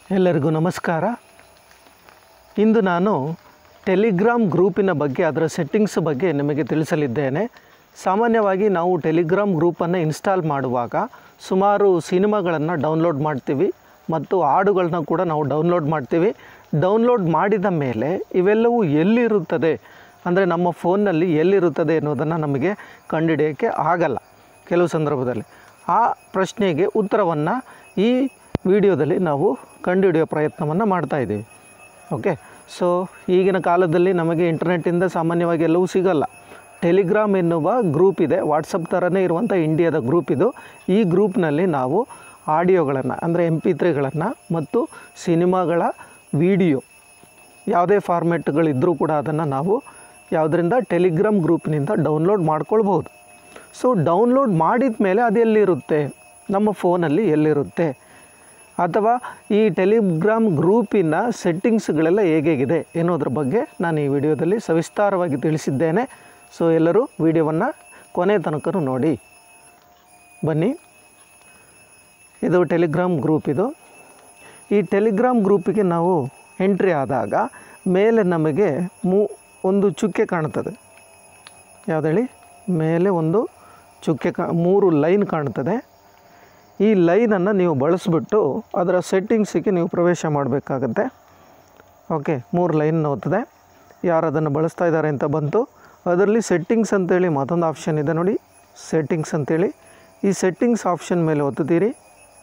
ಎಲ್ಲರಿಗೂ ನಮಸ್ಕಾರ ಇಂದು ನಾನು ಟೆಲಿಗ್ರಾಮ್ ಗ್ರೂಪಿನ ಬಗ್ಗೆ ಅದರ ಸೆಟ್ಟಿಂಗ್ಸ್ ಬಗ್ಗೆ ನಿಮಗೆ ತಿಳಿಸಲಿದ್ದೇನೆ ಸಾಮಾನ್ಯವಾಗಿ ನಾವು ಟೆಲಿಗ್ರಾಮ್ ಗ್ರೂಪನ್ನು ಇನ್ಸ್ಟಾಲ್ ಮಾಡುವಾಗ ಸುಮಾರು ಸಿನಿಮಾಗಳನ್ನು ಡೌನ್ಲೋಡ್ ಮಾಡ್ತೀವಿ ಮತ್ತು ಹಾಡುಗಳನ್ನ ಕೂಡ ನಾವು ಡೌನ್ಲೋಡ್ ಮಾಡ್ತೀವಿ ಡೌನ್ಲೋಡ್ ಮಾಡಿದ ಮೇಲೆ ಇವೆಲ್ಲವೂ ಎಲ್ಲಿರುತ್ತದೆ ಅಂದರೆ ನಮ್ಮ ಫೋನ್ನಲ್ಲಿ ಎಲ್ಲಿರುತ್ತದೆ ಎನ್ನುವುದನ್ನು ನಮಗೆ ಕಂಡುಹಿಡಿಯೋಕ್ಕೆ ಆಗಲ್ಲ ಕೆಲವು ಸಂದರ್ಭದಲ್ಲಿ ಆ ಪ್ರಶ್ನೆಗೆ ಉತ್ತರವನ್ನು ಈ ವಿಡಿಯೋದಲ್ಲಿ ನಾವು ಕಂಡುಹಿಡಿಯೋ ಪ್ರಯತ್ನವನ್ನು ಮಾಡ್ತಾ ಇದ್ದೀವಿ ಓಕೆ ಸೊ ಈಗಿನ ಕಾಲದಲ್ಲಿ ನಮಗೆ ಇಂಟರ್ನೆಟ್ಟಿಂದ ಸಾಮಾನ್ಯವಾಗಿ ಎಲ್ಲವೂ ಸಿಗಲ್ಲ ಟೆಲಿಗ್ರಾಮ್ ಎನ್ನುವ ಗ್ರೂಪ್ ಇದೆ ವಾಟ್ಸಪ್ ಥರನೇ ಇರುವಂಥ ಇಂಡಿಯಾದ ಗ್ರೂಪ್ ಇದು ಈ ಗ್ರೂಪ್ನಲ್ಲಿ ನಾವು ಆಡಿಯೋಗಳನ್ನು ಅಂದರೆ ಎಮ್ ಪಿ ತ್ರೀಗಳನ್ನು ಮತ್ತು ಸಿನಿಮಾಗಳ ವಿಡಿಯೋ ಯಾವುದೇ ಫಾರ್ಮೆಟ್ಗಳಿದ್ದರೂ ಕೂಡ ಅದನ್ನು ನಾವು ಯಾವುದರಿಂದ ಟೆಲಿಗ್ರಾಮ್ ಗ್ರೂಪ್ನಿಂದ ಡೌನ್ಲೋಡ್ ಮಾಡ್ಕೊಳ್ಬೋದು ಸೊ ಡೌನ್ಲೋಡ್ ಮಾಡಿದ ಮೇಲೆ ಅದು ಎಲ್ಲಿರುತ್ತೆ ನಮ್ಮ ಫೋನಲ್ಲಿ ಎಲ್ಲಿರುತ್ತೆ ಅಥವಾ ಈ ಟೆಲಿಗ್ರಾಮ್ ಗ್ರೂಪಿನ ಸೆಟ್ಟಿಂಗ್ಸ್ಗಳೆಲ್ಲ ಹೇಗೇಗಿದೆ ಎನ್ನುವುದ್ರ ಬಗ್ಗೆ ನಾನು ಈ ವಿಡಿಯೋದಲ್ಲಿ ಸವಿಸ್ತಾರವಾಗಿ ತಿಳಿಸಿದ್ದೇನೆ ಸೊ ಎಲ್ಲರೂ ವಿಡಿಯೋವನ್ನು ಕೊನೆ ತನಕ ನೋಡಿ ಬನ್ನಿ ಇದು ಟೆಲಿಗ್ರಾಮ್ ಗ್ರೂಪ್ ಇದು ಈ ಟೆಲಿಗ್ರಾಮ್ ಗ್ರೂಪಿಗೆ ನಾವು ಎಂಟ್ರಿ ಆದಾಗ ಮೇಲೆ ನಮಗೆ ಮೂ ಒಂದು ಚುಕ್ಕೆ ಕಾಣುತ್ತದೆ ಯಾವ್ದು ಹೇಳಿ ಮೇಲೆ ಒಂದು ಚುಕ್ಕೆ ಕಾ ಮೂರು ಲೈನ್ ಕಾಣ್ತದೆ ಈ ಲೈನನ್ನು ನೀವು ಬಳಸಿಬಿಟ್ಟು ಅದರ ಸೆಟ್ಟಿಂಗ್ಸಿಗೆ ನೀವು ಪ್ರವೇಶ ಮಾಡಬೇಕಾಗತ್ತೆ ಓಕೆ ಮೂರು ಲೈನ್ ಓದ್ತದೆ ಯಾರು ಅದನ್ನು ಬಳಸ್ತಾ ಇದ್ದಾರೆ ಅಂತ ಬಂತು ಅದರಲ್ಲಿ ಸೆಟ್ಟಿಂಗ್ಸ್ ಅಂತೇಳಿ ಮತ್ತೊಂದು ಆಪ್ಷನ್ ಇದೆ ನೋಡಿ ಸೆಟ್ಟಿಂಗ್ಸ್ ಅಂತೇಳಿ ಈ ಸೆಟ್ಟಿಂಗ್ಸ್ ಆಪ್ಷನ್ ಮೇಲೆ ಒತ್ತುತ್ತೀರಿ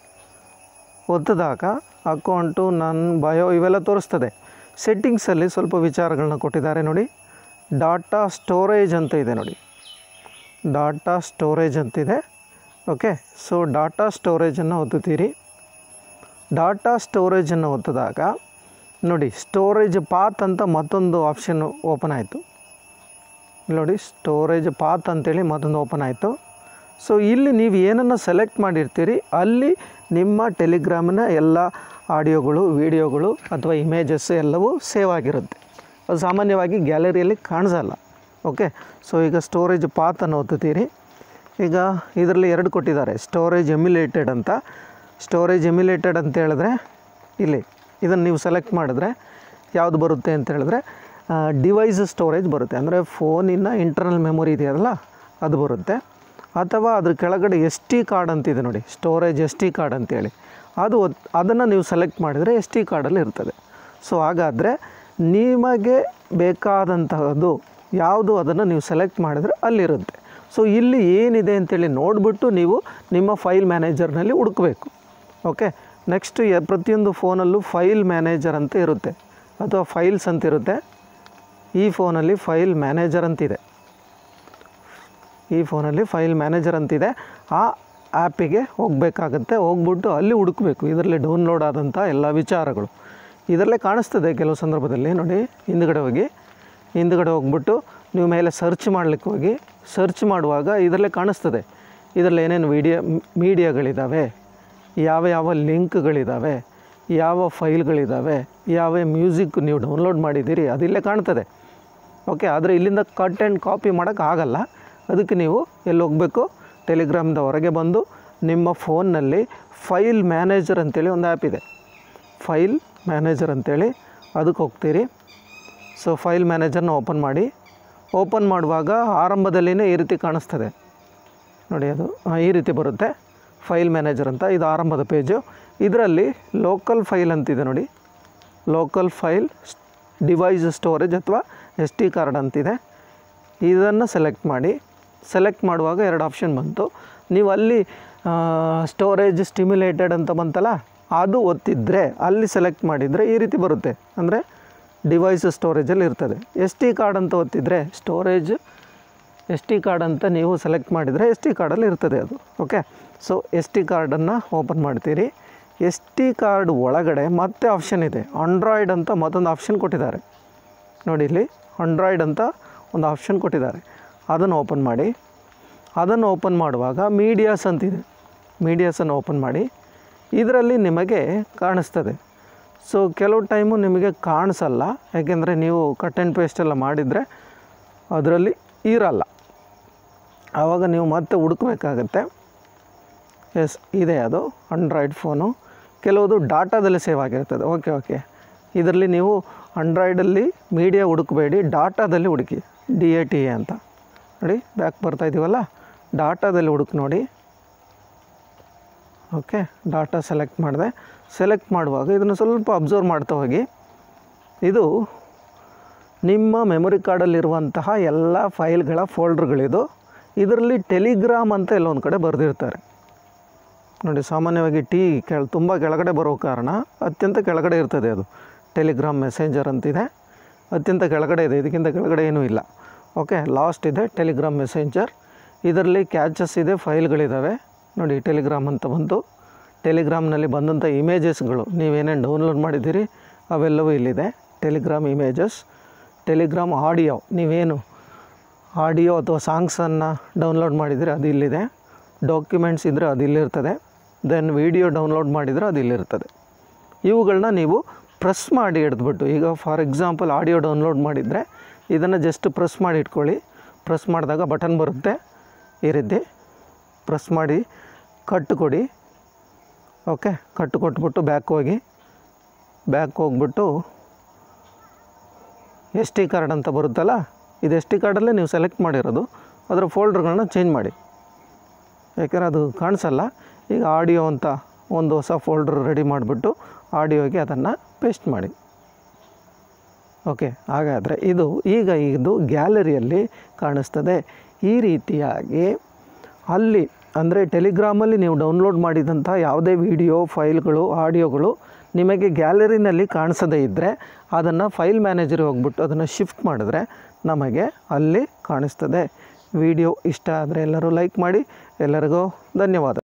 ಒತ್ತಿದಾಗ ಅಕೌಂಟು ನನ್ನ ಬಯೋ ಇವೆಲ್ಲ ತೋರಿಸ್ತದೆ ಸೆಟ್ಟಿಂಗ್ಸಲ್ಲಿ ಸ್ವಲ್ಪ ವಿಚಾರಗಳನ್ನ ಕೊಟ್ಟಿದ್ದಾರೆ ನೋಡಿ ಡಾಟಾ ಸ್ಟೋರೇಜ್ ಅಂತ ಇದೆ ನೋಡಿ ಡಾಟಾ ಸ್ಟೋರೇಜ್ ಅಂತಿದೆ ಓಕೆ ಸೊ ಡಾಟಾ ಸ್ಟೋರೇಜನ್ನು ಒತ್ತುತ್ತೀರಿ ಡಾಟಾ ಸ್ಟೋರೇಜನ್ನು ಒತ್ತಿದಾಗ ನೋಡಿ ಸ್ಟೋರೇಜ್ ಪಾತ್ ಅಂತ ಮತ್ತೊಂದು ಆಪ್ಷನ್ ಓಪನ್ ಆಯಿತು ನೋಡಿ ಸ್ಟೋರೇಜ್ ಪಾತ್ ಅಂತೇಳಿ ಮತ್ತೊಂದು ಓಪನ್ ಆಯಿತು ಸೊ ಇಲ್ಲಿ ನೀವು ಏನನ್ನು ಸೆಲೆಕ್ಟ್ ಮಾಡಿರ್ತೀರಿ ಅಲ್ಲಿ ನಿಮ್ಮ ಟೆಲಿಗ್ರಾಮಿನ ಎಲ್ಲ ಆಡಿಯೋಗಳು ವಿಡಿಯೋಗಳು ಅಥವಾ ಇಮೇಜಸ್ ಎಲ್ಲವೂ ಸೇವ್ ಆಗಿರುತ್ತೆ ಅದು ಸಾಮಾನ್ಯವಾಗಿ ಗ್ಯಾಲರಿಯಲ್ಲಿ ಕಾಣಿಸಲ್ಲ ಓಕೆ ಸೊ ಈಗ ಸ್ಟೋರೇಜ್ ಪಾತನ್ನು ಒತ್ತುತ್ತೀರಿ ಈಗ ಇದರಲ್ಲಿ ಎರಡು ಕೊಟ್ಟಿದ್ದಾರೆ ಸ್ಟೋರೇಜ್ ಎಮ್ಯುಲೇಟೆಡ್ ಅಂತ ಸ್ಟೋರೇಜ್ ಎಮ್ಯುಲೇಟೆಡ್ ಅಂತ ಹೇಳಿದ್ರೆ ಇಲ್ಲಿ ಇದನ್ನು ನೀವು ಸೆಲೆಕ್ಟ್ ಮಾಡಿದ್ರೆ ಯಾವುದು ಬರುತ್ತೆ ಅಂತ ಹೇಳಿದ್ರೆ ಡಿವೈಸ್ ಸ್ಟೋರೇಜ್ ಬರುತ್ತೆ ಅಂದರೆ ಫೋನಿನ ಇಂಟರ್ನಲ್ ಮೆಮೊರಿ ಇದೆಯಲ್ಲ ಅದು ಬರುತ್ತೆ ಅಥವಾ ಅದ್ರ ಕೆಳಗಡೆ ಎಸ್ ಟಿ ಕಾರ್ಡ್ ಅಂತಿದೆ ನೋಡಿ ಸ್ಟೋರೇಜ್ ಎಸ್ ಟಿ ಕಾರ್ಡ್ ಅಂತೇಳಿ ಅದು ಅದನ್ನು ನೀವು ಸೆಲೆಕ್ಟ್ ಮಾಡಿದರೆ ಎಸ್ ಟಿ ಕಾರ್ಡಲ್ಲಿ ಇರ್ತದೆ ಸೊ ಹಾಗಾದರೆ ನಿಮಗೆ ಬೇಕಾದಂತಹದ್ದು ಯಾವುದು ಅದನ್ನು ನೀವು ಸೆಲೆಕ್ಟ್ ಮಾಡಿದರೆ ಅಲ್ಲಿರುತ್ತೆ ಸೊ ಇಲ್ಲಿ ಏನಿದೆ ಅಂತೇಳಿ ನೋಡಿಬಿಟ್ಟು ನೀವು ನಿಮ್ಮ ಫೈಲ್ ಮ್ಯಾನೇಜರ್ನಲ್ಲಿ ಹುಡುಕಬೇಕು ಓಕೆ ನೆಕ್ಸ್ಟ್ ಯ ಪ್ರತಿಯೊಂದು ಫೋನಲ್ಲೂ ಫೈಲ್ ಮ್ಯಾನೇಜರ್ ಅಂತ ಇರುತ್ತೆ ಅಥವಾ ಫೈಲ್ಸ್ ಅಂತ ಇರುತ್ತೆ ಈ ಫೋನಲ್ಲಿ ಫೈಲ್ ಮ್ಯಾನೇಜರ್ ಅಂತಿದೆ ಈ ಫೋನಲ್ಲಿ ಫೈಲ್ ಮ್ಯಾನೇಜರ್ ಅಂತಿದೆ ಆ ಆ್ಯಪಿಗೆ ಹೋಗಬೇಕಾಗತ್ತೆ ಹೋಗ್ಬಿಟ್ಟು ಅಲ್ಲಿ ಹುಡುಕಬೇಕು ಇದರಲ್ಲಿ ಡೌನ್ಲೋಡ್ ಆದಂಥ ಎಲ್ಲ ವಿಚಾರಗಳು ಇದರಲ್ಲೇ ಕಾಣಿಸ್ತದೆ ಕೆಲವು ಸಂದರ್ಭದಲ್ಲಿ ನೋಡಿ ಹಿಂದ್ಗಡೆ ಹೋಗಿ ಹಿಂದ್ಗಡೆ ಹೋಗ್ಬಿಟ್ಟು ನೀವು ಮೇಲೆ ಸರ್ಚ್ ಮಾಡಲಿಕ್ಕೆ ಹೋಗಿ ಸರ್ಚ್ ಮಾಡುವಾಗ ಇದರಲ್ಲೇ ಕಾಣಿಸ್ತದೆ ಇದರಲ್ಲಿ ಏನೇನು ವೀಡಿಯೋ ಮೀಡಿಯಾಗಳಿದ್ದಾವೆ ಯಾವ ಯಾವ ಲಿಂಕ್ಗಳಿದ್ದಾವೆ ಯಾವ ಫೈಲ್ಗಳಿದ್ದಾವೆ ಯಾವ ಮ್ಯೂಸಿಕ್ ನೀವು ಡೌನ್ಲೋಡ್ ಮಾಡಿದ್ದೀರಿ ಅದಿಲ್ಲೇ ಕಾಣ್ತದೆ ಓಕೆ ಆದರೆ ಇಲ್ಲಿಂದ ಕಟ್ ಆ್ಯಂಡ್ ಕಾಪಿ ಮಾಡೋಕ್ಕೆ ಆಗಲ್ಲ ಅದಕ್ಕೆ ನೀವು ಎಲ್ಲಿ ಹೋಗಬೇಕು ಟೆಲಿಗ್ರಾಮ್ದ ಹೊರಗೆ ಬಂದು ನಿಮ್ಮ ಫೋನ್ನಲ್ಲಿ ಫೈಲ್ ಮ್ಯಾನೇಜರ್ ಅಂತೇಳಿ ಒಂದು ಆ್ಯಪ್ ಇದೆ ಫೈಲ್ ಮ್ಯಾನೇಜರ್ ಅಂತೇಳಿ ಅದಕ್ಕೆ ಹೋಗ್ತೀರಿ ಸೊ ಫೈಲ್ ಮ್ಯಾನೇಜರ್ನ ಓಪನ್ ಮಾಡಿ ಓಪನ್ ಮಾಡುವಾಗ ಆರಂಭದಲ್ಲಿನೇ ಈ ರೀತಿ ಕಾಣಿಸ್ತದೆ ನೋಡಿ ಅದು ಹಾಂ, ಈ ರೀತಿ ಬರುತ್ತೆ ಫೈಲ್ ಮ್ಯಾನೇಜರ್ ಅಂತ ಇದು ಆರಂಭದ ಪೇಜು ಇದರಲ್ಲಿ ಲೋಕಲ್ ಫೈಲ್ ಅಂತಿದೆ ನೋಡಿ ಲೋಕಲ್ ಫೈಲ್ ಡಿವೈಸ್ ಸ್ಟೋರೇಜ್ ಅಥವಾ ಎಸ್ ಟಿ ಕಾರ್ಡ್ ಅಂತಿದೆ ಇದನ್ನು ಸೆಲೆಕ್ಟ್ ಮಾಡಿ ಸೆಲೆಕ್ಟ್ ಮಾಡುವಾಗ ಎರಡು ಆಪ್ಷನ್ ಬಂತು ನೀವು ಅಲ್ಲಿ ಸ್ಟೋರೇಜ್ ಸ್ಟಿಮ್ಯುಲೇಟೆಡ್ ಅಂತ ಬಂತಲ್ಲ ಅದು ಒತ್ತಿದ್ರೆ ಅಲ್ಲಿ ಸೆಲೆಕ್ಟ್ ಮಾಡಿದರೆ ಈ ರೀತಿ ಬರುತ್ತೆ ಅಂದರೆ ಡಿವೈಸ್ ಸ್ಟೋರೇಜಲ್ಲಿ ಇರ್ತದೆ ಎಸ್ ಟಿ ಕಾರ್ಡ್ ಅಂತ ಒತ್ತಿದರೆ ಸ್ಟೋರೇಜ್ ಎಸ್ ಟಿ ಕಾರ್ಡ್ ಅಂತ ನೀವು ಸೆಲೆಕ್ಟ್ ಮಾಡಿದರೆ ಎಸ್ ಟಿ ಕಾರ್ಡಲ್ಲಿ ಇರ್ತದೆ ಅದು ಓಕೆ ಸೊ ಎಸ್ ಟಿ ಕಾರ್ಡನ್ನು ಓಪನ್ ಮಾಡ್ತೀರಿ ಎಸ್ ಟಿ ಕಾರ್ಡ್ ಒಳಗಡೆ ಮತ್ತೆ ಆಪ್ಷನ್ ಇದೆ ಆಂಡ್ರಾಯ್ಡ್ ಅಂತ ಮತ್ತೊಂದು ಆಪ್ಷನ್ ಕೊಟ್ಟಿದ್ದಾರೆ ನೋಡಿ ಇಲ್ಲಿ ಆಂಡ್ರಾಯ್ಡ್ ಅಂತ ಒಂದು ಆಪ್ಷನ್ ಕೊಟ್ಟಿದ್ದಾರೆ ಅದನ್ನು ಓಪನ್ ಮಾಡಿ ಅದನ್ನು ಓಪನ್ ಮಾಡುವಾಗ ಮೀಡಿಯಾಸ್ ಅಂತಿದೆ ಮೀಡಿಯಾಸನ್ನು ಓಪನ್ ಮಾಡಿ ಇದರಲ್ಲಿ ನಿಮಗೆ ಕಾಣಿಸ್ತದೆ ಸೊ ಕೆಲವು ಟೈಮು ನಿಮಗೆ ಕಾಣಿಸಲ್ಲ ಯಾಕೆಂದರೆ ನೀವು ಕಟ್ ಆ್ಯಂಡ್ ಪೇಸ್ಟ್ ಎಲ್ಲ ಮಾಡಿದರೆ ಅದರಲ್ಲಿ ಇರಲ್ಲ ಆವಾಗ ನೀವು ಮತ್ತೆ ಹುಡುಕಬೇಕಾಗತ್ತೆ ಎಸ್ ಇದೆ ಅದು ಆಂಡ್ರಾಯ್ಡ್ ಫೋನು ಕೆಲವುದು ಡಾಟಾದಲ್ಲಿ ಸೇವ್ ಆಗಿರ್ತದೆ ಓಕೆ ಓಕೆ ಇದರಲ್ಲಿ ನೀವು ಆಂಡ್ರಾಯ್ಡಲ್ಲಿ ಮೀಡಿಯಾ ಹುಡುಕಬೇಡಿ ಡಾಟಾದಲ್ಲಿ ಹುಡುಕಿ ಡಿ ಎ ಟಿ ಎ ಅಂತ ನೋಡಿ ಬ್ಯಾಕ್ ಬರ್ತಾ ಇದ್ದೀವಲ್ಲ ಡಾಟಾದಲ್ಲಿ ಹುಡುಕಿ ನೋಡಿ ಓಕೆ ಡಾಟಾ ಸೆಲೆಕ್ಟ್ ಮಾಡಿದೆ ಸೆಲೆಕ್ಟ್ ಮಾಡುವಾಗ ಇದನ್ನು ಸ್ವಲ್ಪ ಅಬ್ಸರ್ವ್ ಮಾಡ್ತಾ ಹೋಗಿ ಇದು ನಿಮ್ಮ ಮೆಮೊರಿ ಕಾರ್ಡಲ್ಲಿರುವಂತಹ ಎಲ್ಲ ಫೈಲ್ಗಳ ಫೋಲ್ಡ್ರ್ಗಳಿದು ಇದರಲ್ಲಿ ಟೆಲಿಗ್ರಾಮ್ ಅಂತ ಎಲ್ಲ ಒಂದು ಕಡೆ ಬರೆದಿರ್ತಾರೆ ನೋಡಿ ಸಾಮಾನ್ಯವಾಗಿ ಟಿ ಕೆಳ ತುಂಬ ಕೆಳಗಡೆ ಬರೋ ಕಾರಣ ಅತ್ಯಂತ ಕೆಳಗಡೆ ಇರ್ತದೆ ಅದು ಟೆಲಿಗ್ರಾಮ್ ಮೆಸೇಂಜರ್ ಅಂತಿದೆ ಅತ್ಯಂತ ಕೆಳಗಡೆ ಇದೆ ಇದಕ್ಕಿಂತ ಕೆಳಗಡೆ ಏನೂ ಇಲ್ಲ ಓಕೆ ಲಾಸ್ಟ್ ಇದೆ ಟೆಲಿಗ್ರಾಮ್ ಮೆಸೇಂಜರ್ ಇದರಲ್ಲಿ ಕ್ಯಾಚಸ್ ಇದೆ ಫೈಲ್ಗಳಿದ್ದಾವೆ ನೋಡಿ ಟೆಲಿಗ್ರಾಮ್ ಅಂತ ಬಂತು ಟೆಲಿಗ್ರಾಮ್ನಲ್ಲಿ ಬಂದಂಥ ಇಮೇಜಸ್ಗಳು ನೀವೇನೇನು ಡೌನ್ಲೋಡ್ ಮಾಡಿದ್ದೀರಿ ಅವೆಲ್ಲವೂ ಇಲ್ಲಿದೆ ಟೆಲಿಗ್ರಾಮ್ ಇಮೇಜಸ್ ಟೆಲಿಗ್ರಾಮ್ ಆಡಿಯೋ ನೀವೇನು ಆಡಿಯೋ ಅಥವಾ ಸಾಂಗ್ಸನ್ನು ಡೌನ್ಲೋಡ್ ಮಾಡಿದರೆ ಅದು ಇಲ್ಲಿದೆ ಡಾಕ್ಯುಮೆಂಟ್ಸ್ ಇದ್ದರೆ ಅದು ಇಲ್ಲಿರ್ತದೆ ದೆನ್ ವಿಡಿಯೋ ಡೌನ್ಲೋಡ್ ಮಾಡಿದರೆ ಅದು ಇಲ್ಲಿರ್ತದೆ ಇವುಗಳನ್ನ ನೀವು ಪ್ರೆಸ್ ಮಾಡಿ ಹಿಡಿದ್ಬಿಟ್ಟು ಈಗ ಫಾರ್ ಎಕ್ಸಾಂಪಲ್ ಆಡಿಯೋ ಡೌನ್ಲೋಡ್ ಮಾಡಿದರೆ ಇದನ್ನು ಜಸ್ಟ್ ಪ್ರೆಸ್ ಮಾಡಿ ಇಟ್ಕೊಳ್ಳಿ ಪ್ರೆಸ್ ಮಾಡಿದಾಗ ಬಟನ್ ಬರುತ್ತೆ ಈ ರೀತಿ ಪ್ರೆಸ್ ಮಾಡಿ ಕಟ್ ಕೊಡಿ ಓಕೆ ಕಟ್ ಕೊಟ್ಬಿಟ್ಟು ಬ್ಯಾಕ್ ಹೋಗಿ ಬ್ಯಾಕ್ ಹೋಗ್ಬಿಟ್ಟು ಎಸ್ ಟಿ ಕಾರ್ಡ್ ಅಂತ ಬರುತ್ತಲ್ಲ ಇದು ಎಸ್ ಟಿ ಕಾರ್ಡಲ್ಲೇ ನೀವು ಸೆಲೆಕ್ಟ್ ಮಾಡಿರೋದು ಅದರ ಫೋಲ್ಡ್ರ್ಗಳನ್ನ ಚೇಂಜ್ ಮಾಡಿ ಯಾಕೆಂದರೆ ಅದು ಕಾಣಿಸಲ್ಲ ಈಗ ಆಡಿಯೋ ಅಂತ ಒಂದು ಹೊಸ ಫೋಲ್ಡ್ರ್ ರೆಡಿ ಮಾಡಿಬಿಟ್ಟು ಆಡಿಯೋಗೆ ಅದನ್ನು ಪೇಸ್ಟ್ ಮಾಡಿ ಓಕೆ ಹಾಗಾದರೆ ಇದು ಈಗ ಇದು ಗ್ಯಾಲರಿಯಲ್ಲಿ ಕಾಣಿಸ್ತದೆ ಈ ರೀತಿಯಾಗಿ ಅಲ್ಲಿ ಅಂದರೆ ಟೆಲಿಗ್ರಾಮಲ್ಲಿ ನೀವು ಡೌನ್ಲೋಡ್ ಮಾಡಿದಂಥ ಯಾವುದೇ ವಿಡಿಯೋ ಫೈಲ್ಗಳು ಆಡಿಯೋಗಳು ನಿಮಗೆ ಗ್ಯಾಲರಿನಲ್ಲಿ ಕಾಣಿಸದೇ ಇದ್ದರೆ ಅದನ್ನು ಫೈಲ್ ಮ್ಯಾನೇಜರಿಗೆ ಹೋಗ್ಬಿಟ್ಟು ಅದನ್ನು ಶಿಫ್ಟ್ ಮಾಡಿದ್ರೆ ನಮಗೆ ಅಲ್ಲಿ ಕಾಣಿಸ್ತದೆ ವಿಡಿಯೋ ಇಷ್ಟ ಆದರೆ ಎಲ್ಲರೂ ಲೈಕ್ ಮಾಡಿ ಎಲ್ಲರಿಗೂ ಧನ್ಯವಾದ